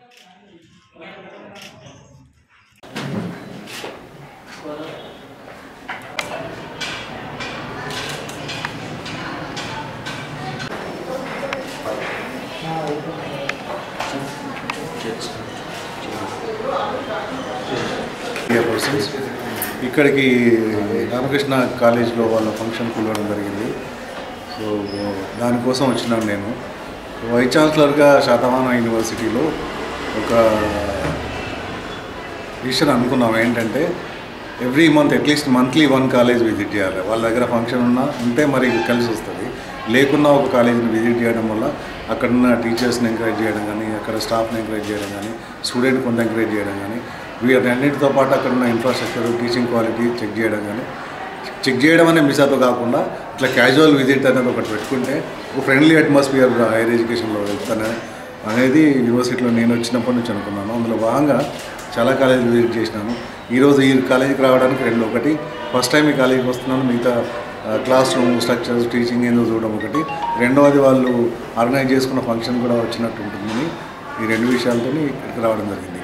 media persons ఇక్కడికి రామకృష్ణ కాలేజ్లో వాళ్ళ ఫంక్షన్ పిలవడం జరిగింది సో దానికోసం వచ్చినాను నేను వైస్ ఛాన్సలర్గా శాతవాహన యూనివర్సిటీలో ఒక డిసిషన్ అనుకున్నాం ఏంటంటే every month at least monthly one college visit చేయాలి వాళ్ళ దగ్గర ఫంక్షన్ ఉన్నా ఉంటే మరి కలిసి వస్తుంది లేకున్నా ఒక కాలేజీని విజిట్ చేయడం వల్ల అక్కడ ఉన్న టీచర్స్ని ఎంకరేజ్ చేయడం కానీ అక్కడ స్టాఫ్ని ఎంకరేజ్ చేయడం కానీ స్టూడెంట్ కొంత ఎంకరేజ్ చేయడం కానీ వీటన్నిటితో పాటు అక్కడ ఉన్న ఇన్ఫ్రాస్ట్రక్చర్ టీచింగ్ క్వాలిటీ చెక్ చేయడం కానీ చెక్ చేయడం అనే మిసాతో కాకుండా ఇట్లా క్యాజువల్ విజిట్ అనేది ఒకటి పెట్టుకుంటే ఒక ఫ్రెండ్లీ అట్మాస్ఫియర్ హైయర్ ఎడ్యుకేషన్లో వెళ్తాను అనేది యూనివర్సిటీలో నేను వచ్చినప్పటి నుంచి అనుకున్నాను అందులో భాగంగా చాలా కాలేజీలు విజిట్ చేసినాను ఈరోజు ఈ కాలేజీకి రావడానికి రెండు ఒకటి ఫస్ట్ టైం ఈ కాలేజీకి వస్తున్నాను మిగతా క్లాస్ రూమ్ స్ట్రక్చర్స్ టీచింగ్ ఏందో చూడడం ఒకటి రెండవది వాళ్ళు ఆర్గనైజ్ చేసుకున్న ఫంక్షన్ కూడా వచ్చినట్టు ఉంటుందని ఈ రెండు విషయాలతో ఇక్కడికి రావడం జరిగింది